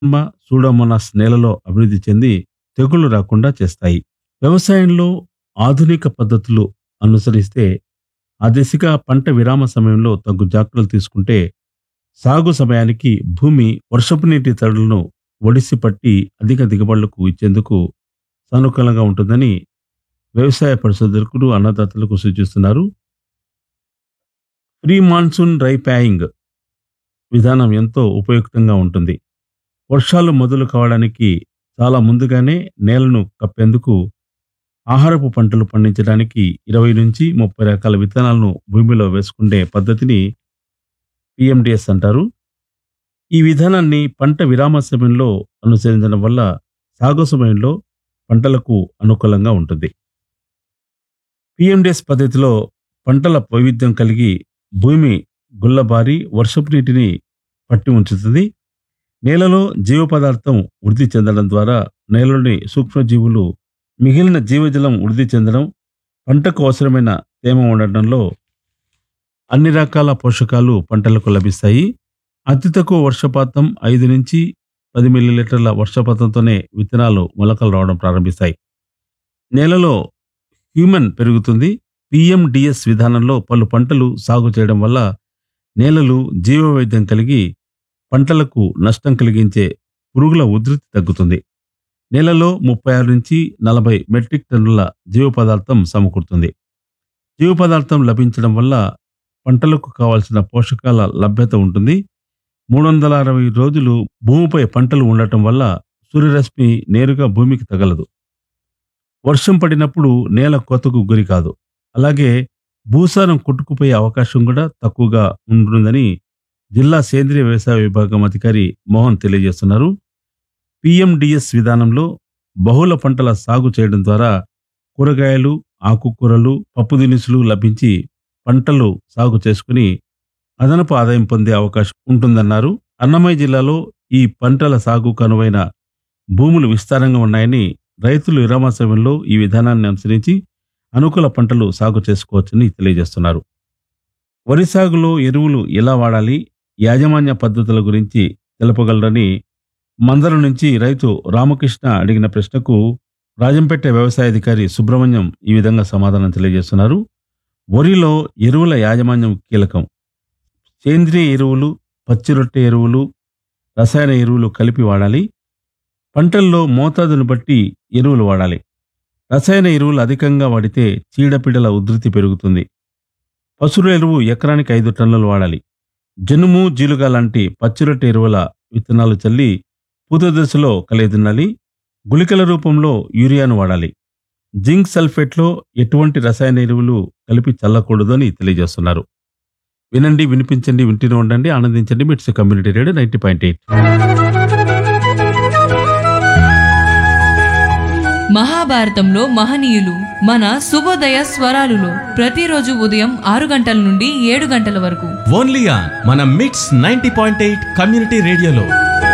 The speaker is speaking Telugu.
సూడోమోనాస్ నేలలో అభివృద్ధి చెంది తెగుళ్లు రాకుండా చేస్తాయి వ్యవసాయంలో ఆధునిక పద్ధతులు అనుసరిస్తే ఆ దిశగా పంట విరామ సమయంలో తగు జాగ్రత్తలు తీసుకుంటే సాగు సమయానికి భూమి వర్షపు నీటి తడులను ఒడిసి పట్టి అధిక దిగుబడులకు ఇచ్చేందుకు సానుకూలంగా ఉంటుందని వ్యవసాయ పరిశోధకులు అన్నదాతలకు సూచిస్తున్నారు ప్రీ మాన్సూన్ డ్రై ప్యాయింగ్ విధానం ఎంతో ఉపయుక్తంగా ఉంటుంది వర్షాలు మొదలు కావడానికి చాలా ముందుగానే నేలను కప్పేందుకు ఆహారపు పంటలు పండించడానికి ఇరవై నుంచి ముప్పై రకాల విత్తనాలను భూమిలో వేసుకునే పద్ధతిని పిఎండిఎస్ అంటారు ఈ విధానాన్ని పంట విరామ సమయంలో అనుసరించడం వల్ల సాగు సమయంలో పంటలకు అనుకూలంగా ఉంటుంది పిఎండిఎస్ పద్ధతిలో పంటల వైవిధ్యం కలిగి భూమి గుల్లబారి వర్షపు నీటిని పట్టి ఉంచుతుంది నేలలో జీవ పదార్థం వృద్ధి చెందడం ద్వారా నేలలోని సూక్ష్మజీవులు మిగిలిన జీవజలం వృద్ధి చెందడం పంటకు అవసరమైన తేమ ఉండడంలో అన్ని రకాల పోషకాలు పంటలకు లభిస్తాయి అతి తక్కువ వర్షపాతం ఐదు నుంచి పది మిల్లీలీటర్ల వర్షపాతంతోనే విత్తనాలు మొలకలు రావడం ప్రారంభిస్తాయి నేలలో హ్యూమన్ పెరుగుతుంది పిఎండిఎస్ విధానంలో పలు పంటలు సాగు చేయడం వల్ల నేలలు జీవవైద్యం కలిగి పంటలకు నష్టం కలిగించే పురుగుల ఉధృతి తగ్గుతుంది నేలలో ముప్పై ఆరు నుంచి నలభై మెట్రిక్ టన్నుల జీవ పదార్థం సమకూరుతుంది జీవ పదార్థం లభించడం వల్ల పంటలకు కావాల్సిన పోషకాల లభ్యత ఉంటుంది మూడు వందల అరవై రోజులు భూమిపై పంటలు ఉండటం వల్ల సూర్యరశ్మి నేరుగా భూమికి తగలదు వర్షం పడినప్పుడు నేల కోతకు గురి కాదు అలాగే భూసారం కొట్టుకుపోయే అవకాశం కూడా తక్కువగా ఉంటుందని జిల్లా సేంద్రియ వ్యవసాయ విభాగం అధికారి మోహన్ తెలియజేస్తున్నారు పిఎండిఎస్ విధానంలో బహుళ పంటల సాగు చేయడం ద్వారా కూరగాయలు ఆకుకూరలు పప్పు దినుసులు లభించి పంటలు సాగు చేసుకుని అదనపు ఆదాయం పొందే అవకాశం ఉంటుందన్నారు అన్నమయ్య జిల్లాలో ఈ పంటల సాగుకు అనువైన భూములు విస్తారంగా ఉన్నాయని రైతులు విరామ సమయంలో ఈ విధానాన్ని అనుసరించి అనుకూల పంటలు సాగు చేసుకోవచ్చని తెలియజేస్తున్నారు వరి సాగులో ఎరువులు ఎలా వాడాలి యాజమాన్య పద్ధతుల గురించి తెలుపగలరని మందరం నుంచి రైతు రామకృష్ణ అడిగిన ప్రశ్నకు రాజంపేట వ్యవసాయ అధికారి సుబ్రహ్మణ్యం ఈ విధంగా సమాధానం తెలియజేస్తున్నారు వరిలో ఎరువుల యాజమాన్యం కీలకం సేంద్రియ ఎరువులు పచ్చిరొట్టె ఎరువులు రసాయన ఎరువులు కలిపి వాడాలి పంటల్లో మోతాదును బట్టి ఎరువులు వాడాలి రసాయన ఎరువులు అధికంగా వాడితే చీడపీడల ఉధృతి పెరుగుతుంది పసురు ఎరువు ఎకరానికి ఐదు టన్నులు వాడాలి జనుము జీలుగా లాంటి పచ్చిరొట్టె ఎరువుల విత్తనాలు చల్లి పూత దశలో కలిదున్నాలి గుళికల రూపంలో యూరియాను వాడాలి జింక్ సల్ఫేట్లో ఎటువంటి రసాయన ఎరువులు కలిపి చల్లకూడదు అని తెలియజేస్తున్నారు వినండి వినిపించండి వింటూనే ఉండండి ఆనందించండి MITS community radio ninety point eight మహాభారతంలో మహనీయులు మన శుభోదయ స్వరాలులో ప్రతిరోజు ఉదయం ఆరు గంటల నుండి ఏడు గంటల వరకు ఓన్లీ ఆన్ మన మిట్స్ నైన్టీ పాయింట్ ఎయిట్ కమ్యూనిటీ రేడియోలో